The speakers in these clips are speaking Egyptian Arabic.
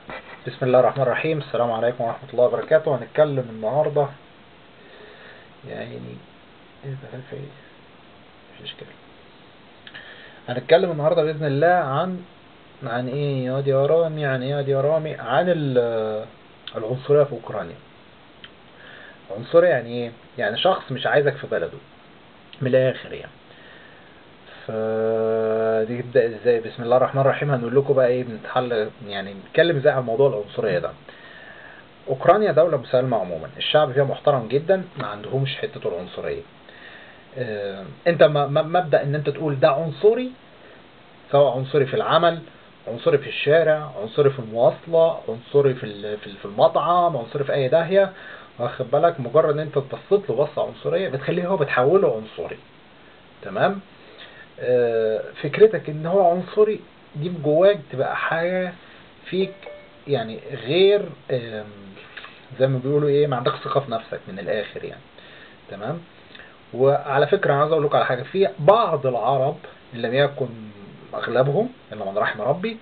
بسم الله الرحمن الرحيم السلام عليكم ورحمة الله وبركاته هنتكلم النهاردة يعني ايه ده في ايه مفيش اشكال هنتكلم النهاردة بإذن الله عن عن ايه يا دي يا رامي عن ايه يا دي يا رامي عن ال- العنصرية في اوكرانيا عنصرية يعني ايه يعني شخص مش عايزك في بلده من الاخر يعني فدي تبدأ ازاي بسم الله الرحمن الرحيم هنقول لكم بقى ايه بنتحل يعني نتكلم ازاي عن موضوع العنصرية ده اوكرانيا دولة مسالمة عموما الشعب فيها محترم جدا ما عندهمش حتة العنصرية آه، انت م- م- مبدأ ان انت تقول ده عنصري سواء عنصري في العمل عنصري في الشارع عنصري في المواصلة عنصري في ال- في ال- في المطعم عنصري في اي داهية واخد بالك مجرد ان انت بصيت له بصة عنصرية بتخليه هو بتحوله عنصري تمام آه، فكرتك ان هو عنصري دي جواك تبقى حاجة فيك يعني غير آم، زي ما بيقولوا ايه ما عندكش ثقة في نفسك من الاخر يعني تمام وعلى فكرة انا عايز اقول لكم على حاجة في بعض العرب ان لم يكن اغلبهم الا من رحم ربي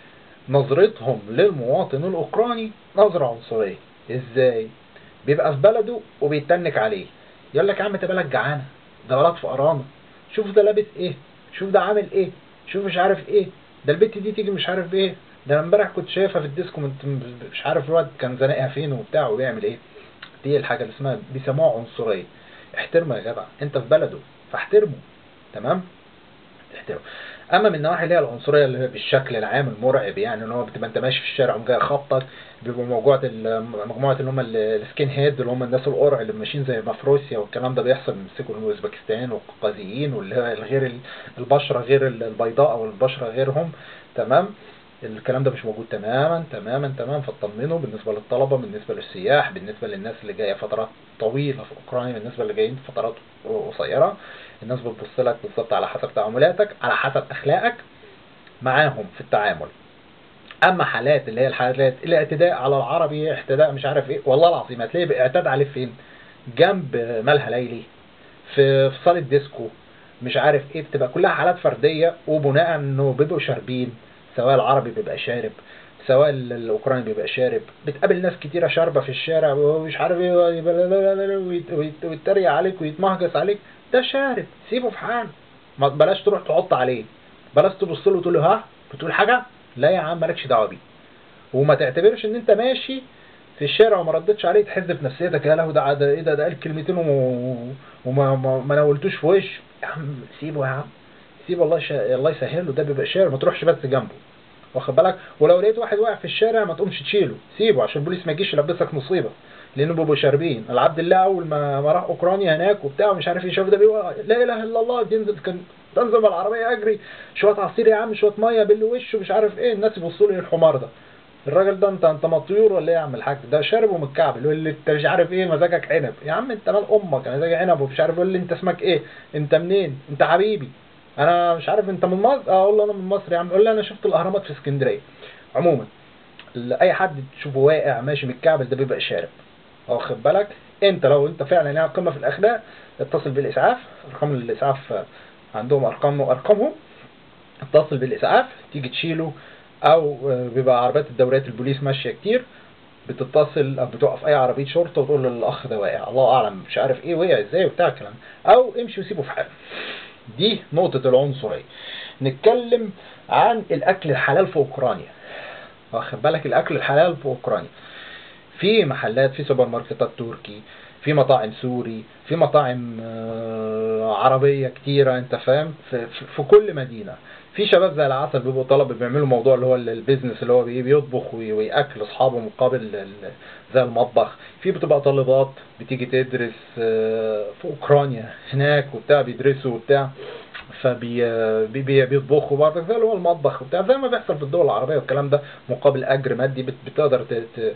نظرتهم للمواطن الاوكراني نظرة عنصرية ازاي بيبقى في بلده وبيتنك عليه يقول لك يا عم انت بالك جعانة ده بلد فقرانة شوف ده لابس ايه شوف ده عامل ايه شوف مش عارف ايه ده البت دي تيجي مش عارف ايه ده انا امبارح كنت شايفها في الديسكو من- مش عارف الواد كان زنقها فين وبتاع وبيعمل ايه دي الحاجة اللي اسمها بيسموها عنصرية احترمه يا جدع انت في بلده فاحترمه تمام احترمه اما من النواحي اللي هي العنصريه اللي هي بالشكل العام المرعب يعني ان هو بتبقى انت ماشي في الشارع وقام جاي خبطك بيبقوا مجموعه ال- مجموعه اللي هم ال- السكين هيد اللي هم الناس القرع اللي ماشيين زي ما في روسيا والكلام ده بيحصل بيمسكوا الاوزبكستان والقوقازيين واللي هو الغير ال- البشره غير ال- البيضاء او البشره غيرهم تمام الكلام ده مش موجود تماما تماما تماما فاطمنوا بالنسبه للطلبه بالنسبه للسياح بالنسبه للناس اللي جايه فترات طويله في اوكرانيا بالنسبه اللي جايين فترات قصيره الناس بتبص لك بالظبط على حسب تعاملاتك على حسب اخلاقك معاهم في التعامل اما حالات اللي هي الحالات الاعتداء على العربي اعتداء مش عارف ايه والله العظيم هتلاقي اعتدى عليه فين جنب مالها ليلي في في صاله ديسكو مش عارف ايه بتبقى كلها حالات فرديه وبناء انه بيبقوا شاربين سواء العربي بيبقى شارب سواء ال- الاوكراني بيبقى شارب بتقابل ناس كتيره شاربه في الشارع ومش عارف ايه ويت- ويت- ويتريق عليك ويتمهجس عليك ده شارب سيبه في حاله ما بلاش تروح تحط عليه بلاش تبص له وتقول له ها بتقول حاجه لا يا عم مالكش دعوه بيه وما تعتبرش ان انت ماشي في الشارع وما ردتش عليه تحس بنفسيتك يا لهوي ده ده ايه ده ده قال كلمتين وما وما ما, ما ناولتوش في وشه يا عم سيبه يا عم سيبه الله يش... الله يسهله ده بيبقى شارع ما تروحش بس جنبه واخد بالك ولو لقيت واحد واقع في الشارع ما تقومش تشيله سيبه عشان البوليس ما يجيش يلبسك مصيبه لانه بيبقوا شاربين العبد الله اول ما ما راح اوكرانيا هناك وبتاع ومش عارف ايه شاف ده بيقول لا اله الا الله بينزل كان تنزل بالعربيه اجري شويه عصير يا عم شويه ميه باللي وشه مش عارف ايه الناس يبصوا لي الحمار ده الراجل ده انت انت مطيور ولا ايه يا عم الحاج ده شارب ومتكعبل يقول لي انت مش عارف ايه مزاجك عنب يا عم انت مال امك انا مزاجي عنب ومش عارف يقول لي انت اسمك ايه انت منين انت حبيبي انا مش عارف انت من مصر اه اقول له انا من مصر يا عم يقول لي انا شفت الاهرامات في اسكندريه عموما ال- اي حد تشوفه واقع ماشي متكعبل ده بيبقى شارب واخد بالك انت لو انت فعلا يعني قمه في الاخلاق اتصل بالاسعاف ارقام الاسعاف آه، عندهم ارقام وارقامهم اتصل بالاسعاف تيجي تشيله او آه، بيبقى عربيات الدوريات البوليس ماشيه كتير بتتصل او بتوقف اي عربيه شرطه وتقول له الاخ ده واقع الله اعلم مش عارف ايه وقع ازاي وبتاع الكلام ده. او امشي وسيبه في حاله دي نقطه العنصريه نتكلم عن الاكل الحلال في اوكرانيا واخد بالك الاكل الحلال في اوكرانيا في محلات في سوبر ماركتات تركي في مطاعم سوري في مطاعم آه، عربية كتيرة انت فاهم في, في, في كل مدينة في شباب زي العسل بيبقوا طلبة بيعملوا موضوع اللي هو ال- البيزنس اللي هو بي- بيطبخ وي- ويأكل اصحابه مقابل ال- زي المطبخ في بتبقى طالبات بتيجي تدرس آه، في اوكرانيا هناك وبتاع بيدرسوا وبتاع فبي بي- بي- بيطبخوا برضه زي اللي هو المطبخ وبتاع زي ما بيحصل في الدول العربية والكلام ده مقابل اجر مادي بت- بتقدر ت- ت-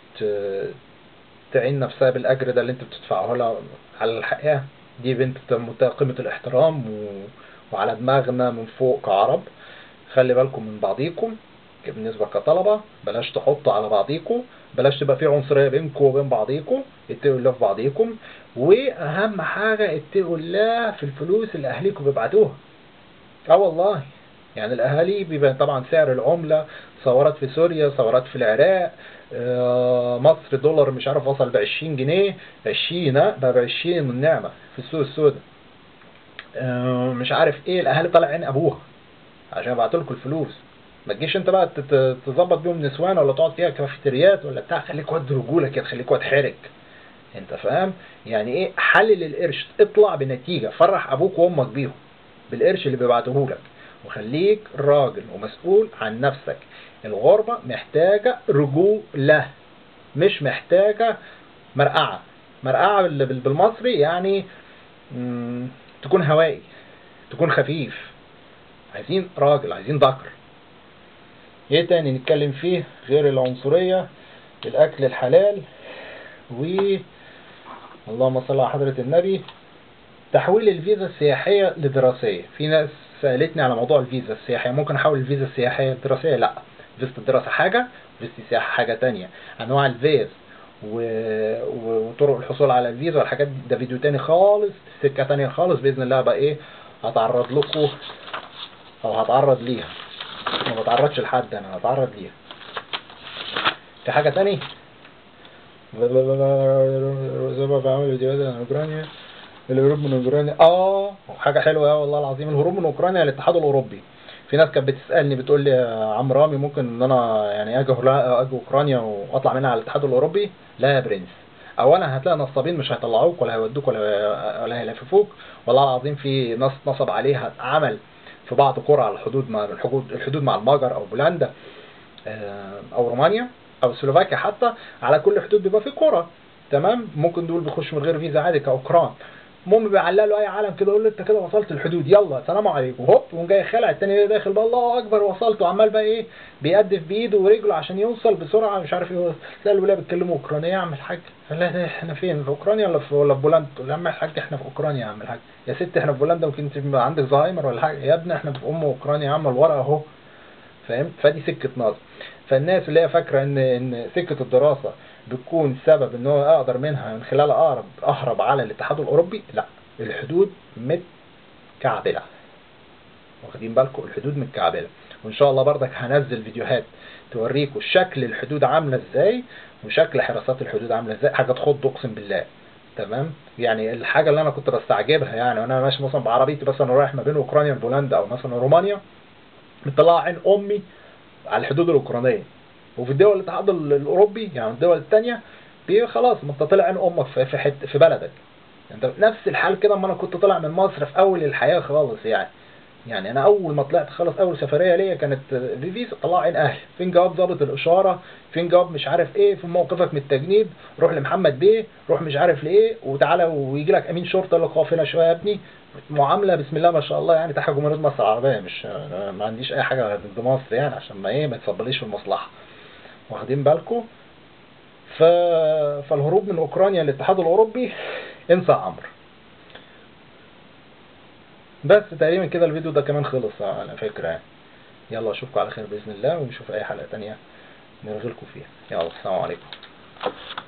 ت- تعين نفسها بالاجر ده اللي انت بتدفعه لها على الحقيقه دي بنت منتهى قيمه الاحترام و... وعلى دماغنا من فوق كعرب خلي بالكم من بعضيكم بالنسبه كطلبه بلاش تحطوا على بعضيكم بلاش تبقى في عنصريه بينكم وبين بعضيكم اتقوا الله في بعضيكم واهم حاجه اتقوا الله في الفلوس اللي اهليكم بيبعتوها اه والله يعني الاهالي بيبقى طبعا سعر العمله ثورات في سوريا ثورات في العراق آه، مصر دولار مش عارف وصل ب 20 جنيه 20 ها، بقى ب 20 من نعمه في السوق السوداء آه، مش عارف ايه الاهالي طالع عين ابوها عشان ابعت لكم الفلوس ما تجيش انت بقى تت- تظبط بيهم نسوان ولا تقعد فيها كافيتريات ولا بتاع خليك واد رجوله كده خليك واد حرك انت فاهم يعني ايه حلل القرش اطلع بنتيجه فرح ابوك وامك بيهم بالقرش اللي بيبعته لك وخليك راجل ومسؤول عن نفسك الغربة محتاجة رجولة مش محتاجة مرقعة مرقعة بال- بال- بالمصري يعني مم، تكون هوائي تكون خفيف عايزين راجل عايزين ذكر ايه تاني نتكلم فيه غير العنصرية الاكل الحلال و اللهم صل على حضرة النبي تحويل الفيزا السياحية لدراسية في ناس سألتني على موضوع الفيزا السياحية ممكن احول الفيزا السياحية لدراسية لا فيزا الدراسة حاجة فيزا السياحة حاجة تانية انواع الفيز و... و- وطرق الحصول على الفيزا والحاجات دي ده فيديو تاني خالص سكة تانية خالص بإذن الله بقى ايه هتعرض لكم او هتعرض ليها ما بتعرضش لحد انا هتعرض ليها في حاجة تاني زي ما بعمل فيديوهات عن اوكرانيا الهروب من اوكرانيا اه حاجه حلوه قوي والله العظيم الهروب من اوكرانيا للاتحاد الاوروبي في ناس كانت بتسالني بتقول لي يا عم رامي ممكن ان انا يعني اجي هولا- اجي اوكرانيا واطلع منها على الاتحاد الاوروبي لا يا برنس اولا هتلاقي نصابين مش هيطلعوك ولا هيودوك ولا ولا هيلففوك والله العظيم في ناس نصب عليها عمل في بعض قرى على الحدود مع الحدود الحدود مع المجر او بولندا آه، او رومانيا او سلوفاكيا حتى على كل حدود بيبقى في قرى تمام ممكن دول بيخشوا من غير فيزا عادي كاوكران المهم بيعلق له اي علم كده يقول له انت كده وصلت الحدود يلا سلام عليكم هوب وقوم جاي خالع التاني داخل بقى الله اكبر وصلت وعمال بقى ايه بيقدف بايده ورجله عشان يوصل بسرعه مش عارف ايه تلاقي الولاد بيتكلموا اوكرانيا يا عم الحاج قال لها ده احنا فين في اوكرانيا ولا في ولا في بولندا تقول لها يا عم الحاج احنا في اوكرانيا يا عم الحاج يا ست احنا في بولندا ممكن تبقى عندك زهايمر ولا حاجه يا ابني احنا في ام اوكرانيا يا عم الورقه اهو فاهم فدي سكه نظر فالناس اللي هي فاكره ان ان سكه الدراسه بتكون سبب ان هو اقدر منها من خلالها اقرب اهرب على الاتحاد الاوروبي لا الحدود متكعبله واخدين بالكم الحدود متكعبله وان شاء الله بردك هنزل فيديوهات توريكم شكل الحدود عامله ازاي وشكل حراسات الحدود عامله ازاي حاجه تخض اقسم بالله تمام يعني الحاجه اللي انا كنت بستعجبها يعني وانا ماشي مثلا بعربيتي مثلا رايح ما بين اوكرانيا وبولندا او مثلا رومانيا مطلعه عين امي على الحدود الاوكرانيه وفي الدول الاتحاد الاوروبي يعني الدول الثانيه خلاص ما انت طلع عين امك في في, حت في بلدك انت نفس الحال كده اما انا كنت طالع من مصر في اول الحياه خالص يعني يعني انا اول ما طلعت خالص اول سفريه ليا كانت في فيزا طلع عين اهلي فين جواب ضابط الاشاره فين جواب مش عارف ايه فين موقفك من التجنيد روح لمحمد بيه روح مش عارف لايه وتعالى ويجي لك امين شرطه يقول لك اقف هنا شويه يا ابني معامله بسم الله ما شاء الله يعني تحت جمهوريه مصر العربيه مش ما عنديش اي حاجه ضد مصر يعني عشان ما ايه ما تصبليش في المصلحه واخدين بالكم ف... فالهروب من اوكرانيا للاتحاد الاوروبي انسى عمرو بس تقريبا كده الفيديو ده كمان خلص على فكرة يعني يلا اشوفكم على خير بإذن الله ونشوف اي حلقة تانية نرغي لكم فيها يلا السلام عليكم